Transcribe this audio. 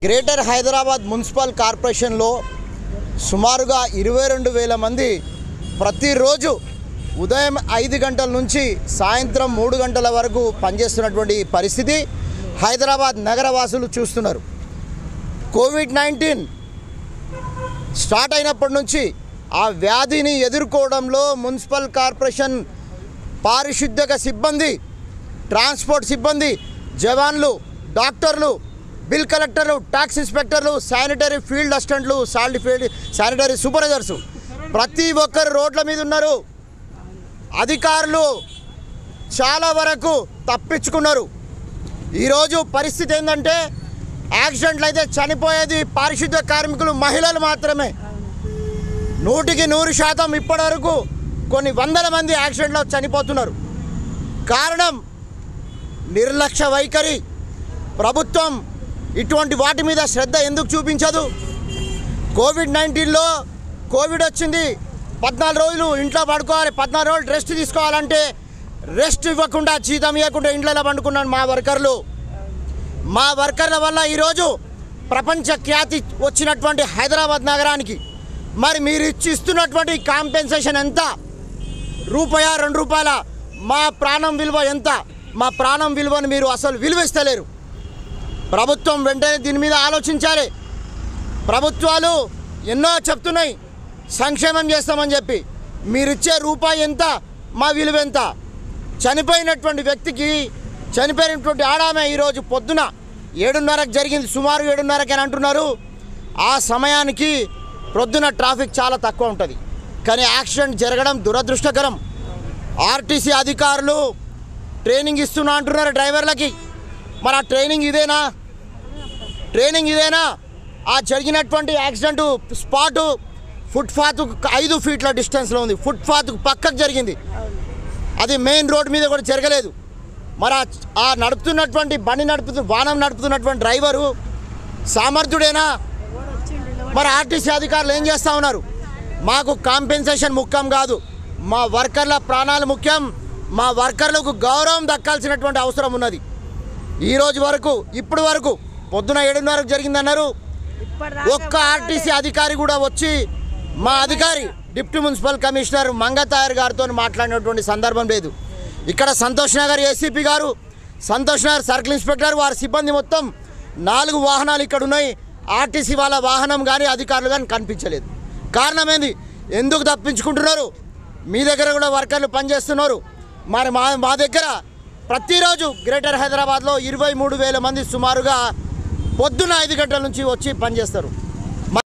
greater Hyderabad municipal కార్పొరేషన్లో సుమారుగా ఇరవై రెండు వేల మంది ప్రతిరోజు ఉదయం ఐదు గంటల నుంచి సాయంత్రం మూడు గంటల వరకు పనిచేస్తున్నటువంటి పరిస్థితి హైదరాబాద్ నగరవాసులు చూస్తున్నారు కోవిడ్ నైన్టీన్ స్టార్ట్ అయినప్పటి నుంచి ఆ వ్యాధిని ఎదుర్కోవడంలో మున్సిపల్ కార్పొరేషన్ పారిశుద్ధ్యక సిబ్బంది ట్రాన్స్పోర్ట్ సిబ్బంది జవాన్లు డాక్టర్లు బిల్ కలెక్టర్లు ట్యాక్స్ ఇన్స్పెక్టర్లు శానిటరీ ఫీల్డ్ అసిస్టెంట్లు సాల్ట్ ఫీల్డ్ శానిటరీ సూపర్వైజర్స్ ప్రతి ఒక్కరు రోడ్ల మీద ఉన్నారు అధికారులు చాలా వరకు తప్పించుకున్నారు ఈరోజు పరిస్థితి ఏంటంటే యాక్సిడెంట్లు అయితే చనిపోయేది పారిశుద్ధ్య కార్మికులు మహిళలు మాత్రమే నూటికి నూరు శాతం ఇప్పటివరకు కొన్ని వందల మంది యాక్సిడెంట్లో చనిపోతున్నారు కారణం నిర్లక్ష్య వైఖరి ప్రభుత్వం ఇటువంటి వాటి మీద శ్రద్ధ ఎందుకు చూపించదు కోవిడ్ నైన్టీన్లో కోవిడ్ వచ్చింది పద్నాలుగు రోజులు ఇంట్లో పడుకోవాలి పద్నాలుగు రోజులు రెస్ట్ తీసుకోవాలంటే రెస్ట్ ఇవ్వకుండా జీతం ఇవ్వకుండా ఇంట్లో పండుకున్నాను మా వర్కర్లు మా వర్కర్ల వల్ల ఈరోజు ప్రపంచ ఖ్యాతి వచ్చినటువంటి హైదరాబాద్ నగరానికి మరి మీరు ఇచ్చి ఇస్తున్నటువంటి కాంపెన్సేషన్ ఎంత రూపాయ రెండు రూపాయల మా ప్రాణం విలువ ఎంత మా ప్రాణం విలువను మీరు అసలు విలువిస్తలేరు ప్రభుత్వం వెంటనే దీని మీద ఆలోచించాలి ప్రభుత్వాలు ఎన్నో చెప్తున్నాయి సంక్షేమం చేస్తామని చెప్పి మీరిచ్చే రూపాయి ఎంత మా విలువ ఎంత చనిపోయినటువంటి వ్యక్తికి చనిపోయినటువంటి ఆడామె ఈరోజు పొద్దున ఏడున్నరకు జరిగింది సుమారు ఏడున్నరకి అని అంటున్నారు ఆ సమయానికి ప్రొద్దున ట్రాఫిక్ చాలా తక్కువ ఉంటుంది కానీ యాక్సిడెంట్ జరగడం దురదృష్టకరం ఆర్టీసీ అధికారులు ట్రైనింగ్ ఇస్తున్నా అంటున్నారు డ్రైవర్లకి మరి ఆ ట్రైనింగ్ ఇదేనా ట్రైనింగ్ ఇదేనా ఆ జరిగినటువంటి యాక్సిడెంట్ స్పాటు ఫుట్పాత్ ఐదు ఫీట్ల డిస్టెన్స్లో ఉంది ఫుట్పాత్ పక్కకు జరిగింది అది మెయిన్ రోడ్ మీద కూడా జరగలేదు మరి ఆ- ఆ నడుపుతున్నటువంటి బండి నడుపుతు వాహనం నడుపుతున్నటువంటి డ్రైవరు సామర్థ్యుడేనా మరి ఆర్టీసీ అధికారులు ఏం చేస్తూ ఉన్నారు మాకు కాంపెన్సేషన్ ముఖ్యం కాదు మా వర్కర్ల ప్రాణాలు ముఖ్యం మా వర్కర్లకు గౌరవం దక్కాల్సినటువంటి అవసరం ఉన్నది ఈ రోజు వరకు ఇప్పుడు వరకు పొద్దున ఏడున్నరకు జరిగిందన్నారు ఒక్క ఆర్టీసీ అధికారి కూడా వచ్చి మా అధికారి డిప్యూటీ మున్సిపల్ కమిషనర్ మంగతాయర్ గారితో మాట్లాడినటువంటి సందర్భం లేదు ఇక్కడ సంతోష్ నగర్ ఏసీపీ గారు సంతోష్ నగర్ సర్కిల్ ఇన్స్పెక్టర్ వారి సిబ్బంది మొత్తం నాలుగు వాహనాలు ఇక్కడ ఉన్నాయి ఆర్టీసీ వాళ్ళ వాహనం కానీ అధికారులు కానీ కనిపించలేదు కారణం ఏంది ఎందుకు తప్పించుకుంటున్నారు మీ దగ్గర కూడా వర్కర్లు పనిచేస్తున్నారు మరి మా మా దగ్గర ప్రతిరోజు గ్రేటర్ హైదరాబాద్లో ఇరవై మూడు వేల మంది సుమారుగా పొద్దున్న ఐదు గంటల నుంచి వచ్చి పనిచేస్తారు